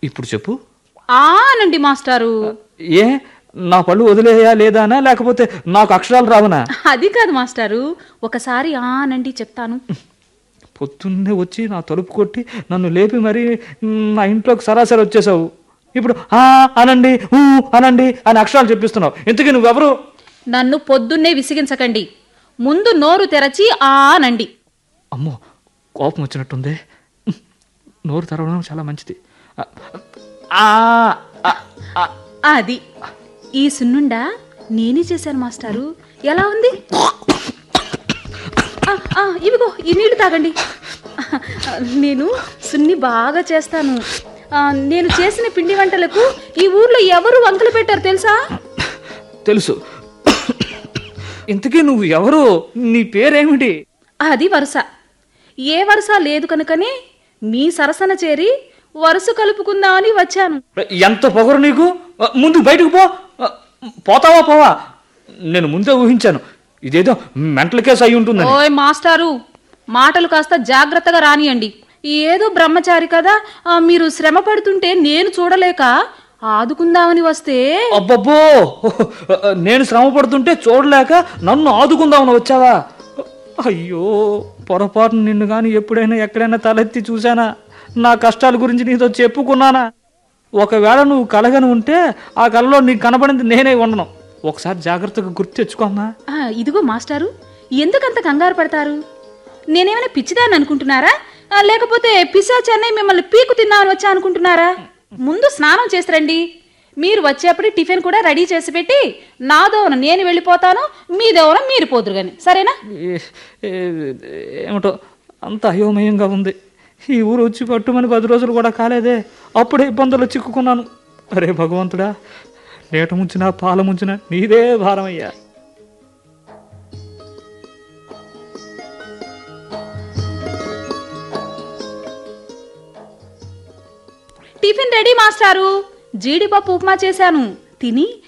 ఇప్పుడు చెప్పు ఆనండి మాస్టారు ఏ నా పళ్ళు వదిలేయా లేదానా లేకపోతే నాకు అక్షరాలు రావనా అది కాదు మాస్టారు ఒకసారి ఆనండి చెప్తాను పొద్దున్నే వచ్చి నా తలుపు కొట్టి నన్ను లేపి మరి నా ఇంట్లోకి సరాసరి వచ్చేసావు ఇప్పుడు ఆ అనండి ఊ అనండి అని అక్షరాలు చెప్పిస్తున్నావు ఇంతకీ నువ్వెవరు నన్ను పొద్దున్నే విసిగించకండి ముందు నోరు తెరచి ఆనండి అమ్మో కోపం వచ్చినట్టుంది నోరు తెరవడం చాలా మంచిది ఆ, ఆ, ఆ, అది ఈ సున్నుండా నేనే చేశాను మాస్టారు ఎలా ఉంది ఆ, ఆ, ఇవిగో ఈ నీళ్లు తాగండి నేను సున్ని బాగా చేస్తాను ఆ, నేను చేసిన పిండి వంటలకు ఈ ఊర్లో ఎవరు వంకలు పెట్టారు తెలుసా తెలుసు ఇంతకీ నువ్వు ఎవరు నీ పేరేమిటి అది వరుస ఏ వరుస లేదు కనుకనే మీ సరసన చేరి వరుస కలుపుకుందామని వచ్చాను ఎంత పొగరు నీకు ముందు బయటకు పో పోతావా పోవా నేను ముందే ఊహించాను ఇదేదో మెంటల్ కేసు అయి ఉంటుందని ఓయ్ మాస్టారు మాటలు కాస్త జాగ్రత్తగా రానియండి ఏదో బ్రహ్మచారి కదా ఆ, మీరు శ్రమ పడుతుంటే నేను చూడలేక ఆదుకుందామని వస్తే అబ్బబ్బో నేను శ్రమ పడుతుంటే చూడలేక నన్ను ఆదుకుందామని వచ్చావా అయ్యో పొరపాటు నిన్ను కానీ ఎప్పుడైనా ఎక్కడైనా తలెత్తి చూశానా నా కష్టాల గురించి నీతో చెప్పుకున్నానా ఒకవేళ నువ్వు కలగని ఉంటే ఆ కలలో నీకు కనబడింది నేనే ఉండను ఒకసారి జాగ్రత్తగా గుర్తు తెచ్చుకోమ్మా ఆ, ఇదిగో మాస్టారు ఎందుకంత కంగారు పడతారు నేనేమైనా పిచ్చిదాన్ని అనుకుంటున్నారా ఆ, లేకపోతే పిశాచాన్ని మిమ్మల్ని పీకు తిన్నామని వచ్చా అనుకుంటున్నారా ముందు స్నానం చేసి రండి మీరు వచ్చేప్పుడు టిఫిన్ కూడా రెడీ చేసి పెట్టి నా దోవన నేను వెళ్ళిపోతాను మీ దోవన మీరు పోదురు గాని సరేనా ఏ- ఏ- ఏమిటో అంత అయోమయంగా ఉంది ఈ ఊరు వచ్చి పట్టుమని పది రోజులు కూడా కాలేదే అప్పుడే ఇబ్బందులు చిక్కుకున్నాను అరే భగవంతుడా నీట ముంచిన పాల ముంచిన నీదే భారమయ్యా టిఫిన్ రెడీ మాస్టారు జీడిపప్పు ఉప్మా చేశాను తిని